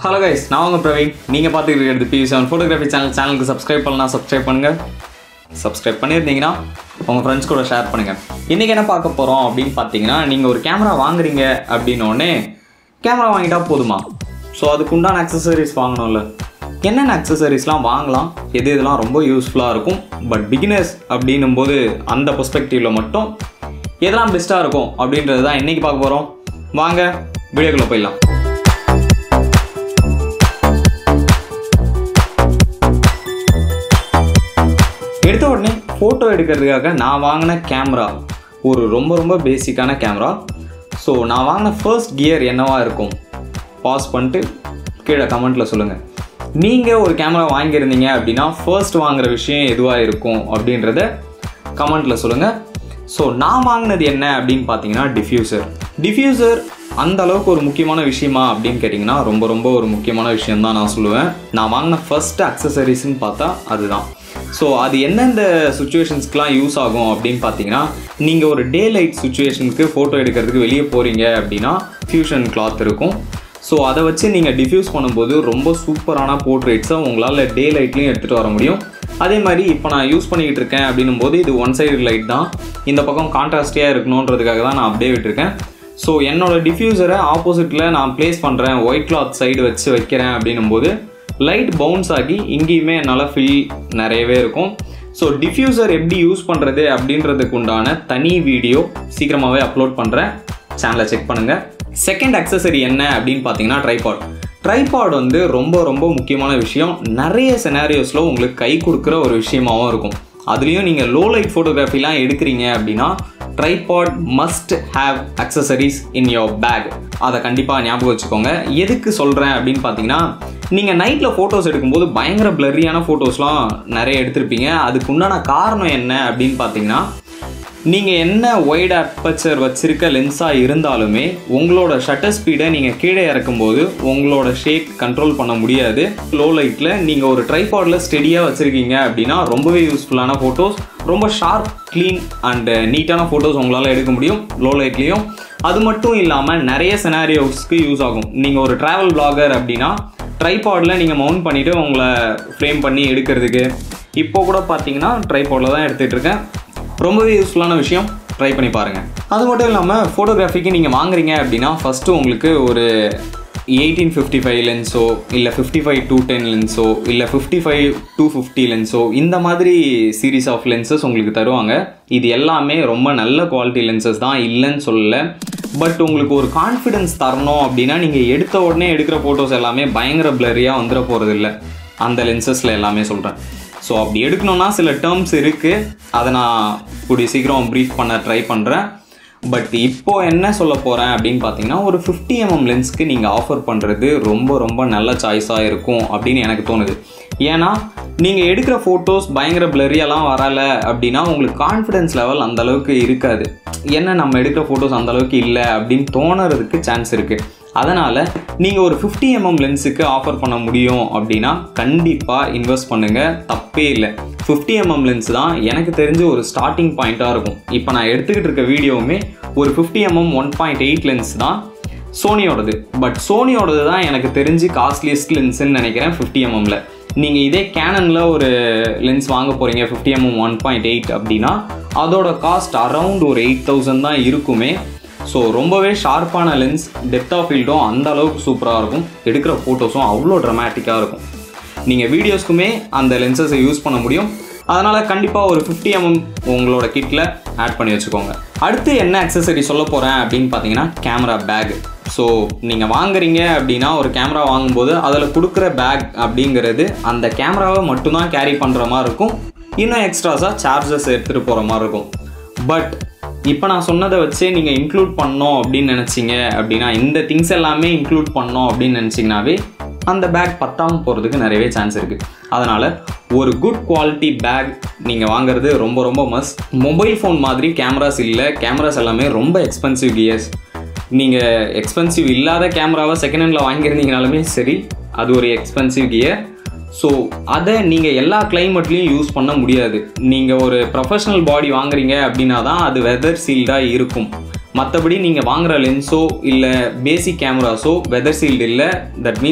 hello guys நான் உங்கள் பிரவீன் நீங்கள் பார்த்துட்டு இருக்கிறது பி செவன் ஃபோட்டோகிராஃபி சேனல் சேனலுக்கு சப்ஸ்கிரைப் பண்ணலாம் சப்ஸ்கிரைப் பண்ணுங்கள் சப்ஸ்கிரைப் பண்ணியிருந்தீங்கன்னா உங்கள் ஃப்ரெண்ட்ஸ் கூட ஷேர் பண்ணுங்கள் இன்றைக்கி என்ன பார்க்க போகிறோம் அப்படின்னு பார்த்தீங்கன்னா நீங்கள் ஒரு கேமரா வாங்குறீங்க அப்படின்னோடனே கேமரா வாங்கிட்டா போதுமா ஸோ அதுக்கு உண்டான அக்சசரிஸ் வாங்கணும்ல என்னென்ன அக்சசரிஸ்லாம் வாங்கலாம் எது இதெல்லாம் ரொம்ப யூஸ்ஃபுல்லாக இருக்கும் பட் பிகினர்ஸ் அப்படின்னும் போது அந்த பெர்ஸ்பெக்டிவில் மட்டும் எதெல்லாம் பெஸ்ட்டாக இருக்கும் அப்படின்றது தான் இன்றைக்கி பார்க்க போகிறோம் வாங்க வீடியோக்குள்ளே போயிடலாம் எடுத்த உடனே ஃபோட்டோ எடுக்கிறதுக்காக நான் வாங்கின கேமரா ஒரு ரொம்ப ரொம்ப பேசிக்கான கேமரா ஸோ நான் வாங்கின ஃபர்ஸ்ட் கியர் என்னவா இருக்கும் பாஸ் பண்ணிட்டு கீழே கமெண்ட்டில் சொல்லுங்கள் நீங்கள் ஒரு கேமரா வாங்கியிருந்தீங்க அப்படின்னா ஃபர்ஸ்ட் வாங்குற விஷயம் எதுவாக இருக்கும் அப்படின்றத கமெண்ட்டில் சொல்லுங்கள் ஸோ நான் வாங்கினது என்ன அப்படின்னு பார்த்தீங்கன்னா டிஃப்யூசர் டிஃப்யூசர் அந்த அளவுக்கு ஒரு முக்கியமான விஷயமா அப்படின்னு கேட்டிங்கன்னா ரொம்ப ரொம்ப ஒரு முக்கியமான விஷயம் தான் நான் சொல்லுவேன் நான் வாங்கின ஃபர்ஸ்ட் அக்சசரிஸ்ன்னு பார்த்தா அதுதான் ஸோ அது எந்தெந்த சுச்சுவேஷன்ஸ்க்குலாம் யூஸ் ஆகும் அப்படின்னு பார்த்தீங்கன்னா நீங்கள் ஒரு டே லைட் சுச்சுவேஷனுக்கு ஃபோட்டோ எடுக்கிறதுக்கு வெளியே போகிறீங்க அப்படின்னா ஃபியூஷன் கிளாத் இருக்கும் ஸோ அதை வச்சு நீங்கள் டிஃப்யூஸ் பண்ணும்போது ரொம்ப சூப்பரான போர்ட்ரேட்ஸை உங்களால் டே லைட்லேயும் எடுத்துகிட்டு வர முடியும் அதே மாதிரி இப்போ நான் யூஸ் பண்ணிக்கிட்டு இருக்கேன் அப்படின்னும் போது இது ஒன் சைடு லைட் தான் இந்த பக்கம் கான்ட்ராஸ்டியாக இருக்கணுன்றதுக்காக தான் நான் அப்படியே விட்டுருக்கேன் ஸோ என்னோட டிஃப்யூசரை ஆப்போசிட்டில் நான் ப்ளேஸ் பண்ணுறேன் ஒயிட் கிளாத் சைடு வச்சு வைக்கிறேன் அப்படின்னும் போது லைட் பவுன்ஸ் ஆகி இங்கேயுமே என்னால் ஃபில் நிறையவே இருக்கும் ஸோ டிஃப்யூசர் எப்படி யூஸ் பண்ணுறது அப்படின்றதுக்கு உண்டான தனி வீடியோ சீக்கிரமாகவே அப்லோட் பண்ணுறேன் சேனலை செக் பண்ணுங்கள் செகண்ட் அக்சசரி என்ன அப்படின்னு பார்த்தீங்கன்னா ட்ரைபாட் ட்ரைபாட் வந்து ரொம்ப ரொம்ப முக்கியமான விஷயம் நிறைய செனாரியோஸில் உங்களுக்கு கை கொடுக்குற ஒரு விஷயமாகவும் இருக்கும் அதுலேயும் நீங்கள் லோ லைட் ஃபோட்டோகிராஃபிலாம் எடுக்கிறீங்க அப்படின்னா tripod must have accessories in your bag அதை கண்டிப்பாக ஞாபகம் வச்சுக்கோங்க எதுக்கு சொல்கிறேன் அப்படின்னு பார்த்தீங்கன்னா நீங்கள் நைட்டில் ஃபோட்டோஸ் எடுக்கும்போது பயங்கர பிளரியான ஃபோட்டோஸ்லாம் நிறைய எடுத்திருப்பீங்க அதுக்கு உண்டான காரணம் என்ன அப்படின்னு பார்த்தீங்கன்னா நீங்கள் என்ன ஒய்ட் அப்பச்சர் வச்சிருக்க லென்ஸாக இருந்தாலுமே உங்களோட ஷட்டர் ஸ்பீடை நீங்கள் கீழே இறக்கும்போது உங்களோட ஷேக் கண்ட்ரோல் பண்ண முடியாது லோ லைட்டில் நீங்கள் ஒரு ட்ரைபாடில் ஸ்டெடியாக வச்சுருக்கீங்க அப்படின்னா ரொம்பவே யூஸ்ஃபுல்லான ஃபோட்டோஸ் ரொம்ப ஷார்ப் க்ளீன் அண்ட் நீட்டான ஃபோட்டோஸ் உங்களால் எடுக்க முடியும் லோ லைட்லேயும் அது மட்டும் இல்லாமல் நிறைய செனாரியோஸ்க்கு யூஸ் ஆகும் நீங்கள் ஒரு ட்ராவல் பிளாகர் அப்படின்னா ட்ரைபாடில் நீங்கள் மவுண்ட் பண்ணிவிட்டு உங்களை ஃப்ரேம் பண்ணி எடுக்கிறதுக்கு இப்போ கூட பார்த்தீங்கன்னா ட்ரைபாடில் தான் எடுத்துகிட்டு இருக்கேன் ரொம்பவே யூஸ்ஃபுல்லான விஷயம் ட்ரை பண்ணி பாருங்கள் அது மட்டும் இல்லாமல் ஃபோட்டோகிராஃபிக்கு நீங்கள் வாங்குறீங்க அப்படின்னா ஃபஸ்ட்டு உங்களுக்கு ஒரு எயிட்டீன் ஃபிஃப்டி ஃபைவ் லென்ஸோ இல்லை ஃபிஃப்டி ஃபைவ் டூ டென் லென்ஸோ இல்லை ஃபிஃப்டி ஃபைவ் டூ ஃபிஃப்டி லென்ஸோ இந்த மாதிரி சீரீஸ் ஆஃப் லென்சஸ் உங்களுக்கு தருவாங்க இது எல்லாமே ரொம்ப நல்ல குவாலிட்டி லென்சஸ் தான் இல்லைன்னு சொல்லலை பட் உங்களுக்கு ஒரு கான்ஃபிடென்ஸ் தரணும் அப்படின்னா நீங்கள் எடுத்த உடனே எடுக்கிற ஃபோட்டோஸ் எல்லாமே பயங்கர பிளரியாக வந்துட போகிறது இல்லை அந்த லென்சஸில் எல்லாமே சொல்கிறேன் ஸோ அப்படி எடுக்கணும்னா சில டேர்ம்ஸ் இருக்குது அதை நான் கூடிய சீக்கிரம் ப்ரீஃப் பண்ண ட்ரை பண்ணுறேன் பட் இப்போது என்ன சொல்ல போகிறேன் அப்படின்னு பார்த்தீங்கன்னா ஒரு ஃபிஃப்டி எம்எம் லென்ஸ்க்கு நீங்கள் ஆஃபர் பண்ணுறது ரொம்ப ரொம்ப நல்ல சாய்ஸாக இருக்கும் அப்படின்னு எனக்கு தோணுது ஏன்னா நீங்கள் எடுக்கிற ஃபோட்டோஸ் பயங்கர பிளரியாலாம் வரலை அப்படின்னா உங்களுக்கு கான்ஃபிடென்ஸ் லெவல் அந்த அளவுக்கு இருக்காது என்ன நம்ம எடுக்கிற ஃபோட்டோஸ் அந்த அளவுக்கு இல்லை அப்படின்னு தோணுறதுக்கு சான்ஸ் இருக்குது அதனால் நீங்கள் ஒரு ஃபிஃப்டி எம்எம் லென்ஸுக்கு ஆஃபர் பண்ண முடியும் அப்படின்னா கண்டிப்பாக இன்வெஸ்ட் பண்ணுங்கள் தப்பே இல்லை ஃபிஃப்டி எம்எம் லென்ஸ் தான் எனக்கு தெரிஞ்ச ஒரு ஸ்டார்டிங் பாயிண்ட்டாக இருக்கும் இப்போ நான் எடுத்துக்கிட்டு இருக்க வீடியோவுமே ஒரு fifty mm one point eight lens தான் சோனியோடது பட் சோனியோடது தான் எனக்கு தெரிஞ்சு காஸ்ட்லியஸ்ட் லென்ஸுன்னு நினைக்கிறேன் ஃபிஃப்டி எம்எம்ல நீங்கள் இதே கேனனில் ஒரு லென்ஸ் வாங்க போகிறீங்க fifty mm one point eight அப்படின்னா அதோட காஸ்ட் அரவுண்ட் ஒரு எயிட் தௌசண்ட் தான் இருக்குமே ஸோ ரொம்பவே ஷார்ப்பான லென்ஸ் டெப்த் ஆஃப் ஃபீல்டும் அந்த அளவுக்கு சூப்பராக இருக்கும் எடுக்கிற ஃபோட்டோஸும் அவ்வளோ ட்ரமேட்டிக்காக இருக்கும் நீங்கள் வீடியோஸ்க்குமே அந்த லென்சஸை யூஸ் பண்ண முடியும் அதனால் கண்டிப்பாக ஒரு ஃபிஃப்டி எம்எம் உங்களோட கிட்டில் ஆட் பண்ணி வச்சுக்கோங்க அடுத்து என்ன அக்சசரி சொல்ல போகிறேன் அப்படின்னு பார்த்தீங்கன்னா கேமரா பேக் ஸோ நீங்கள் வாங்குறீங்க அப்படின்னா ஒரு கேமரா வாங்கும்போது அதில் கொடுக்குற பேக் அப்படிங்கிறது அந்த கேமராவை மட்டும்தான் கேரி பண்ணுற மாதிரி இருக்கும் இன்னும் எக்ஸ்ட்ராஸாக சார்ஜஸ் எடுத்துகிட்டு போகிற மாதிரி இருக்கும் பட் இப்போ நான் சொன்னதை வச்சே நீங்கள் இன்க்ளூட் பண்ணோம் அப்படின்னு நினச்சிங்க அப்படின்னா இந்த திங்ஸ் எல்லாமே இன்க்ளூட் பண்ணோம் அப்படின்னு நினச்சிங்கனாவே அந்த பேக் பத்தாமல் போகிறதுக்கு நிறையவே சான்ஸ் இருக்குது அதனால் ஒரு குட் குவாலிட்டி பேக் நீங்கள் வாங்குறது ரொம்ப ரொம்ப மஸ்ட் மொபைல் ஃபோன் மாதிரி கேமராஸ் இல்லை கேமராஸ் எல்லாமே ரொம்ப எக்ஸ்பென்சிவ் கியர்ஸ் நீங்கள் எக்ஸ்பென்சிவ் இல்லாத கேமராவை செகண்ட் ஹேண்டில் வாங்கியிருந்தீங்கனாலுமே சரி அது ஒரு எக்ஸ்பென்சிவ் கியர் ஸோ அதை நீங்கள் எல்லா கிளைமேட்லேயும் யூஸ் பண்ண முடியாது நீங்கள் ஒரு ப்ரொஃபஷனல் பாடி வாங்குறீங்க அப்படின்னா தான் அது வெதர் சீல்டாக இருக்கும் மற்றபடி நீங்கள் வாங்குற லென்ஸோ இல்லை பேசிக் கேமராஸோ வெதர் சீல்டு இல்லை தட் மீன்ஸ்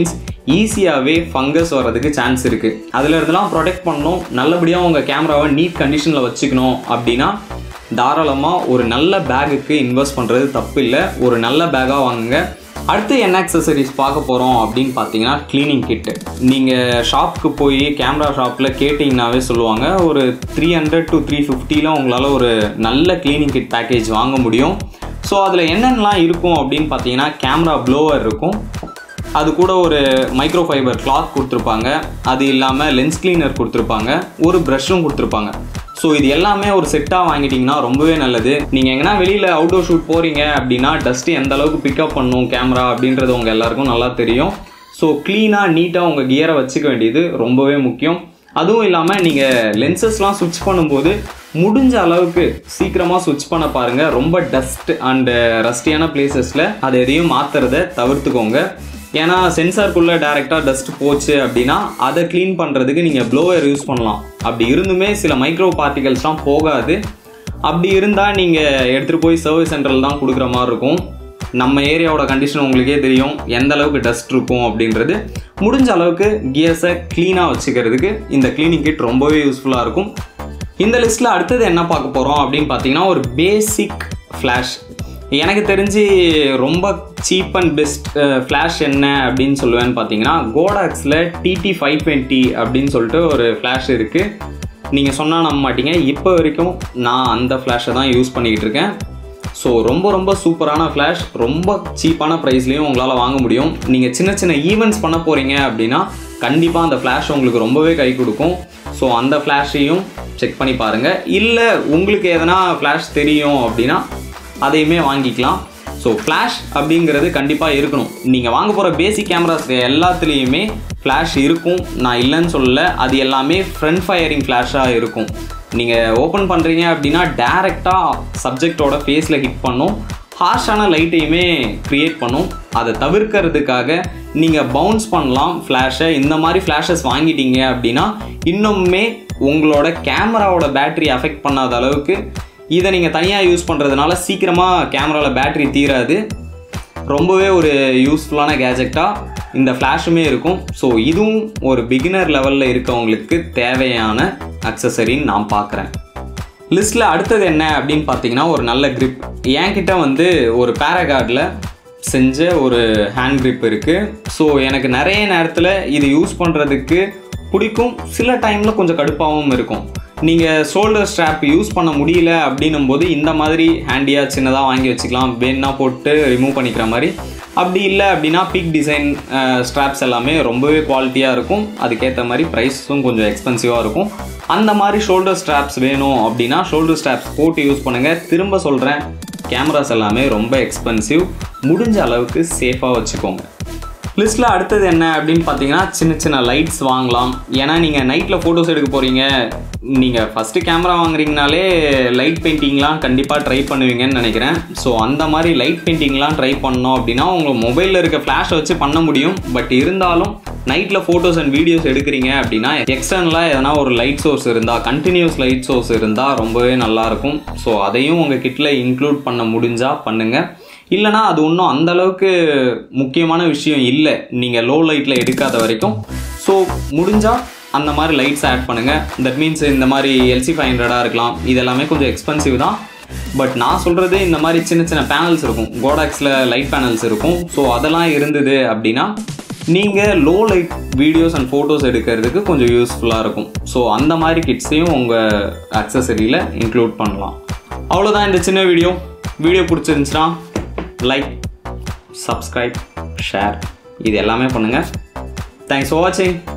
ஈஸியாகவே ஃபங்கஸ் வர்றதுக்கு சான்ஸ் இருக்குது அதில் இருந்தெல்லாம் ப்ரொடெக்ட் பண்ணணும் நல்லபடியாக உங்கள் கேமராவை நீட் கண்டிஷனில் வச்சுக்கணும் அப்படின்னா தாராளமாக ஒரு நல்ல பேகுக்கு இன்வெஸ்ட் பண்ணுறது தப்பு இல்லை ஒரு நல்ல பேக்காக வாங்குங்க அடுத்து என்ன அக்சசரிஸ் பார்க்க போகிறோம் அப்படின்னு பார்த்தீங்கன்னா க்ளீனிங் கிட்டு நீங்கள் ஷாப்புக்கு போய் கேமரா ஷாப்பில் கேட்டிங்கனாவே சொல்லுவாங்க ஒரு த்ரீ ஹண்ட்ரட் டு த்ரீ ஃபிஃப்டியில் உங்களால் ஒரு நல்ல க்ளீனிங் கிட் பேக்கேஜ் வாங்க முடியும் ஸோ அதில் என்னென்னலாம் இருக்கும் அப்படின்னு பார்த்தீங்கன்னா கேமரா ப்ளோவர் இருக்கும் அது கூட ஒரு மைக்ரோ ஃபைபர் கிளாத் கொடுத்துருப்பாங்க அது இல்லாமல் லென்ஸ் கிளீனர் கொடுத்துருப்பாங்க ஒரு ப்ரஷ்ஷும் கொடுத்துருப்பாங்க ஸோ இது எல்லாமே ஒரு செட்டாக வாங்கிட்டீங்கன்னா ரொம்பவே நல்லது நீங்கள் எங்கன்னா வெளியில் அவுட்டோர் ஷூட் போகிறீங்க அப்படின்னா டஸ்ட்டு எந்த அளவுக்கு பிக்கப் பண்ணும் கேமரா அப்படின்றது உங்கள் எல்லாருக்கும் நல்லா தெரியும் ஸோ க்ளீனாக நீட்டாக உங்கள் கியரை வச்சுக்க வேண்டியது ரொம்பவே முக்கியம் அதுவும் இல்லாமல் நீங்கள் லென்சஸ்லாம் சுவிட்ச் பண்ணும்போது முடிஞ்ச அளவுக்கு சீக்கிரமாக சுவிட்ச் பண்ண பாருங்கள் ரொம்ப டஸ்ட் அண்டு ரஸ்டியான பிளேசஸில் அதை எதையும் மாற்றுறத தவிர்த்துக்கோங்க ஏன்னா சென்சார்க்குள்ளே டேரெக்டாக டஸ்ட் போச்சு அப்படின்னா அதை க்ளீன் பண்ணுறதுக்கு நீங்கள் ப்ளோவர் யூஸ் பண்ணலாம் அப்படி இருந்துமே சில மைக்ரோ பார்ட்டிகல்ஸ்லாம் போகாது அப்படி இருந்தால் நீங்கள் எடுத்துகிட்டு போய் சர்வீஸ் சென்டரில் தான் கொடுக்குற மாதிரி இருக்கும் நம்ம ஏரியாவோட கண்டிஷன் உங்களுக்கே தெரியும் எந்த அளவுக்கு டஸ்ட் இருக்கும் அப்படின்றது முடிஞ்ச அளவுக்கு கியர்ஸை க்ளீனாக வச்சுக்கிறதுக்கு இந்த க்ளீனிங் கிட் ரொம்பவே யூஸ்ஃபுல்லாக இருக்கும் இந்த லிஸ்ட்டில் அடுத்தது என்ன பார்க்க போகிறோம் அப்படின்னு பார்த்தீங்கன்னா ஒரு பேசிக் ஃப்ளாஷ் எனக்கு தெரிஞ்சு ரொம்ப சீப் அண்ட் பெஸ்ட் ஃப்ளாஷ் என்ன அப்படின்னு சொல்லுவேன்னு பார்த்தீங்கன்னா கோடாக்ஸில் டிடி ஃபைவ் டுவெண்ட்டி அப்படின்னு சொல்லிட்டு ஒரு ஃப்ளாஷ் இருக்குது நீங்கள் சொன்னால் நம்ப மாட்டீங்க இப்போ வரைக்கும் நான் அந்த ஃப்ளாஷை தான் யூஸ் பண்ணிக்கிட்டு இருக்கேன் ஸோ ரொம்ப ரொம்ப சூப்பரான ஃப்ளாஷ் ரொம்ப சீப்பான ப்ரைஸ்லேயும் உங்களால் வாங்க முடியும் நீங்கள் சின்ன சின்ன ஈவெண்ட்ஸ் பண்ண போகிறீங்க அப்படின்னா கண்டிப்பாக அந்த ஃப்ளாஷ் உங்களுக்கு ரொம்பவே கை கொடுக்கும் ஸோ அந்த ஃப்ளாஷையும் செக் பண்ணி பாருங்கள் இல்லை உங்களுக்கு எதனா ஃப்ளாஷ் தெரியும் அப்படின்னா அதையுமே வாங்கிக்கலாம் ஸோ ஃப்ளாஷ் அப்படிங்கிறது கண்டிப்பாக இருக்கணும் நீங்கள் வாங்க போகிற பேசிக் கேமராஸ் எல்லாத்துலேயுமே ஃப்ளாஷ் இருக்கும் நான் இல்லைன்னு சொல்லல அது எல்லாமே ஃப்ரண்ட் ஃபயரிங் ஃப்ளாஷாக இருக்கும் நீங்கள் ஓப்பன் பண்ணுறீங்க அப்படின்னா டேரெக்டாக சப்ஜெக்டோட ஃபேஸில் ஹிட் பண்ணும் ஹார்ஷான லைட்டையுமே க்ரியேட் பண்ணும் அதை தவிர்க்கிறதுக்காக நீங்கள் பவுன்ஸ் பண்ணலாம் ஃப்ளாஷை இந்த மாதிரி ஃப்ளாஷஸ் வாங்கிட்டீங்க அப்படின்னா இன்னுமே உங்களோட கேமராவோட பேட்டரி அஃபெக்ட் பண்ணாத அளவுக்கு இதை நீங்கள் தனியாக யூஸ் பண்ணுறதுனால சீக்கிரமாக கேமராவில் பேட்டரி தீராது ரொம்பவே ஒரு யூஸ்ஃபுல்லான கேஜெக்டாக இந்த ஃப்ளாஷுமே இருக்கும் ஸோ இதுவும் ஒரு பிகினர் லெவலில் இருக்கவங்களுக்கு தேவையான அக்சசரின்னு நான் பார்க்குறேன் லிஸ்ட்டில் அடுத்தது என்ன அப்படின்னு பார்த்தீங்கன்னா ஒரு நல்ல grip என்கிட்ட வந்து ஒரு பேராகார்டில் செஞ்ச ஒரு ஹேண்ட் grip இருக்குது ஸோ எனக்கு நிறைய நேரத்தில் இது யூஸ் பண்ணுறதுக்கு பிடிக்கும் சில டைமில் கொஞ்சம் கடுப்பாகவும் இருக்கும் நீங்கள் ஷோல்டர் ஸ்ட்ராப் யூஸ் பண்ண முடியல அப்படின்னும் போது இந்த மாதிரி ஹேண்டியாக சின்னதாக வாங்கி வச்சுக்கலாம் வேணா போட்டு ரிமூவ் பண்ணிக்கிற மாதிரி அப்படி இல்லை அப்படின்னா பிக் டிசைன் ஸ்ட்ராப்ஸ் எல்லாமே ரொம்பவே குவாலிட்டியாக இருக்கும் அதுக்கேற்ற மாதிரி ப்ரைஸும் கொஞ்சம் எக்ஸ்பென்சிவாக இருக்கும் அந்த மாதிரி ஷோல்டர் ஸ்ட்ராப்ஸ் வேணும் அப்படின்னா ஷோல்டர் ஸ்ட்ராப்ஸ் போட்டு யூஸ் பண்ணுங்கள் திரும்ப சொல்கிறேன் கேமராஸ் எல்லாமே ரொம்ப எக்ஸ்பென்சிவ் முடிஞ்ச அளவுக்கு சேஃபாக வச்சுக்கோங்க லிஸ்ட்டில் அடுத்தது என்ன அப்படின்னு பார்த்தீங்கன்னா சின்ன சின்ன லைட்ஸ் வாங்கலாம் ஏன்னா நீங்கள் நைட்டில் ஃபோட்டோஸ் எடுக்க போகிறீங்க நீங்கள் ஃபஸ்ட்டு கேமரா வாங்குறீங்கனாலே லைட் பெயிண்டிங்லாம் கண்டிப்பாக ட்ரை பண்ணுவீங்கன்னு நினைக்கிறேன் ஸோ அந்த மாதிரி லைட் பெயிண்டிங்லாம் ட்ரை பண்ணோம் அப்படின்னா உங்கள் மொபைலில் இருக்க ஃப்ளாஷை வச்சு பண்ண முடியும் பட் இருந்தாலும் நைட்டில் ஃபோட்டோஸ் அண்ட் வீடியோஸ் எடுக்கிறீங்க அப்படின்னா எக்ஸ்டர்னலாக எதனா ஒரு லைட் சோர்ஸ் இருந்தால் கண்டினியூஸ் லைட் சோர்ஸ் இருந்தால் ரொம்பவே நல்லாயிருக்கும் ஸோ அதையும் உங்கள் கிட்டில் இன்க்ளூட் பண்ண முடிஞ்சால் பண்ணுங்கள் இல்லைனா அது ஒன்றும் அந்த அளவுக்கு முக்கியமான விஷயம் இல்லை நீங்கள் லோ லைட்டில் எடுக்காத வரைக்கும் ஸோ முடிஞ்சால் அந்த மாதிரி லைட்ஸ் ஆட் பண்ணுங்கள் தட் மீன்ஸ் இந்த மாதிரி எல்சி ஃபைவ் ஹண்ட்ரடாக இருக்கலாம் இதெல்லாமே கொஞ்சம் எக்ஸ்பென்சிவ் தான் பட் நான் சொல்கிறது இந்த மாதிரி சின்ன சின்ன பேனல்ஸ் இருக்கும் கோடாக்ஸில் லைட் பேனல்ஸ் இருக்கும் ஸோ அதெல்லாம் இருந்தது அப்படின்னா நீங்கள் low light videos and photos எடுக்கிறதுக்கு கொஞ்சம் யூஸ்ஃபுல்லாக இருக்கும் ஸோ அந்த மாதிரி கிட்ஸையும் உங்கள் அக்சசரியில் இன்க்ளூட் பண்ணலாம் அவ்வளோதான் இந்த சின்ன வீடியோ வீடியோ பிடிச்சிருந்துச்சுன்னா லைக் சப்ஸ்கிரைப் ஷேர் இது எல்லாமே பண்ணுங்கள் தேங்க்ஸ் ஃபார் வாட்சிங்